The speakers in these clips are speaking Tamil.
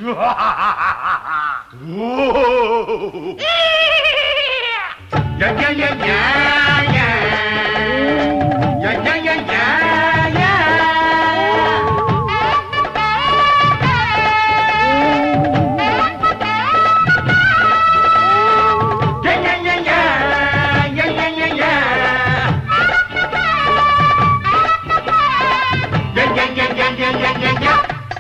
Yeah, yeah, yeah, yeah, yeah. Yeah, yeah, yeah, yeah, yeah. Yeah, yeah, yeah, yeah. Yeah, yeah, yeah, yeah. Yeah, yeah, yeah, yeah, yeah, yeah, yeah, yeah.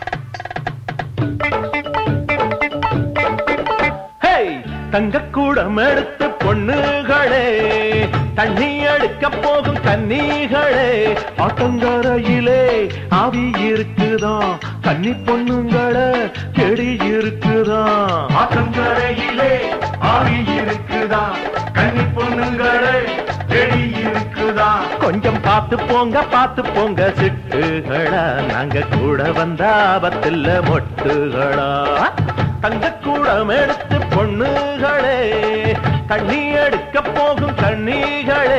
Hey தங்கக்கூடம் எடுத்து பொண்ணுகளே தண்ணி எடுக்க போகும் கன்னிகளே ஆத்தங்கரையிலே ஆவி இருக்குதா கன்னி பொண்ணுங்களே செடி இருக்குதா ஆத்தங்கரையிலே ஆவி இருக்குதா கன்னி பொண்ணுங்களே செடி இருக்குதா கொஞ்சம் பார்த்து போங்க பார்த்து போங்க சிட்டுகளா நாங்க கூட வந்த ஆபத்தில் மொட்டுகளா தங்கக்கூடம் எடுத்து பொண்ணுகளே தண்ணி எடுக்க போகும் கண்ணிகளே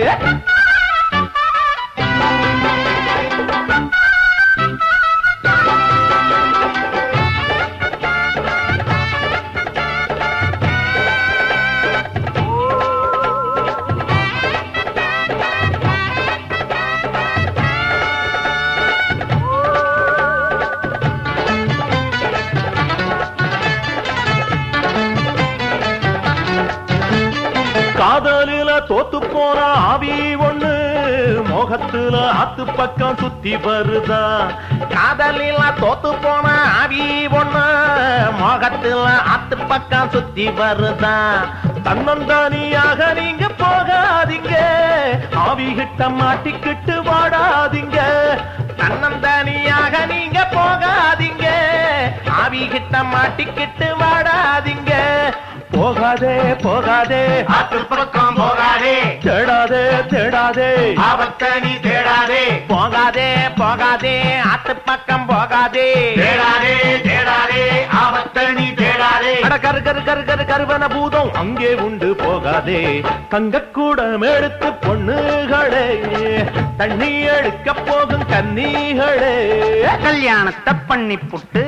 காதலில தோத்து போன ஆவி ஒண்ணு மோகத்துல ஆத்து பக்கம் சுத்தி வருதா காதலில தோத்து போன ஆவி ஒண்ணு மோகத்துல ஆத்து பக்கம் சுத்தி வருதா தன்னந்தனியாக நீங்க போகாதீங்க ஆவி கிட்ட மாட்டிக்கிட்டு வாடாதீங்க தன்னந்தனியாக நீங்க போகாதீங்க ஆவி கிட்ட மாட்டிக்கிட்டு வாடாதீங்க போகாதே போகாதே ஆத்து பக்கம் போகாதே தேடாதே தேடாதே ஆபத்த நீ தேடாதே போகாதே போகாதே ஆத்து பக்கம் போகாதே தேடாதே தேடாதே ஆபத்த நீ தேடாதே அட கரு கரு கரு கரு கருவன பூதம் அங்கே உண்டு போகாதே தங்கக்கூடம் எடுத்து பொண்ணுகளே தண்ணி எடுக்க போகும் கன்னிகளே கல்யாணத்தை பண்ணி புட்டு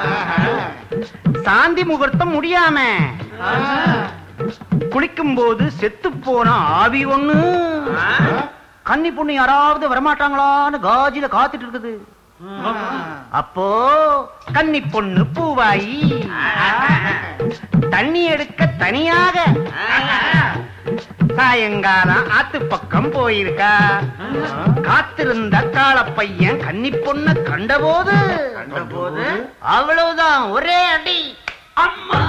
சாந்தி முகூர்த்தம் முடியாம குளிக்கும் போது செத்து போன ஆவி ஒண்ணு கன்னி பொண்ணு யாராவது வரமாட்டாங்களான்னு காஜில காத்துட்டு இருக்குது அப்போ கன்னி பொண்ணு பூவாயி தண்ணி எடுக்க தனியாக சாயங்காலம் ஆத்து பக்கம் போயிருக்கா காத்திருந்த கால பையன் கன்னி பொண்ண கண்டபோது கண்டபோது அவ்வளவுதான் ஒரே அடி அம்மா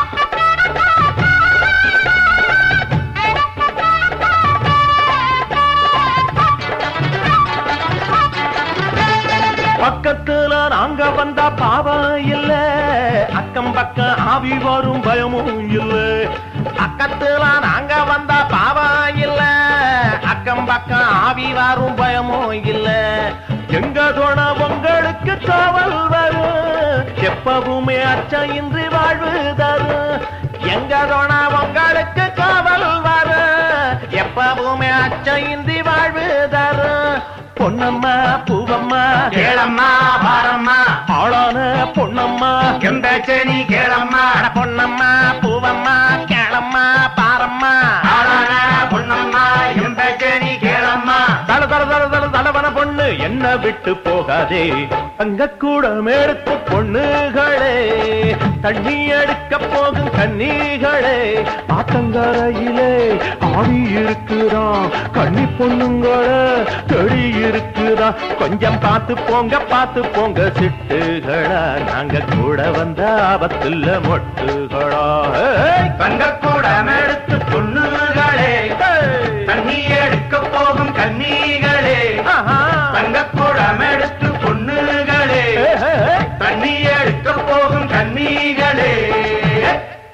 பக்கத்துல நாங்க வந்தா பாவம் இல்ல அக்கம் பக்கம் ஆவி வரும் பயமும் இல்ல பக்கத்துல நாங்க வந்தா பாவம் இல்ல அக்கம் பக்கம் ஆவி வரும் பயமும் இல்ல எங்க தோண உங்களுக்கு காவல் வரும் எப்பவுமே அச்சம் இன்றி வாழ்வு தரும் எங்க தோண உங்களுக்கு காவல் வரும் எப்பவுமே அச்சம் இன்றி வாழ்வு தரும் பொன்னம்மா பூவம்மா கேளம்மா பாரம்மா ஆளான பொன்னம்மா எந்தாச்சே நீ கேளம்மா அட பொன்னம்மா பூவம்மா கேளம்மா பாரம்மா ஆளான பொண்ணம்மா எந்தாச்சே நீ கேளம்மா தல தல தல தல தலவன பொண்ணு என்ன விட்டு போகாதே தங்கக்கூடம் எடுத்து பொண்ணுகளே தண்ணி எடுக்க போகும் கன்னிகளே ஆத்தங்கரையிலே ஆவி இருக்குதா கன்னி பொண்ணுங்களே செடி இருக்குதா கொஞ்சம் பார்த்து போங்க பார்த்து போங்க சிட்டுகளா நாங்க கூட வந்த ஆபத்துல மொட்டுகளா ஏய்! தங்கக்கூடம் எடுத்து பொண்ணுகளே ஏய்! தண்ணி எடுக்க போகும் கன்னிகளே ஆஹா! தங்கக்கூடம் எடுத்து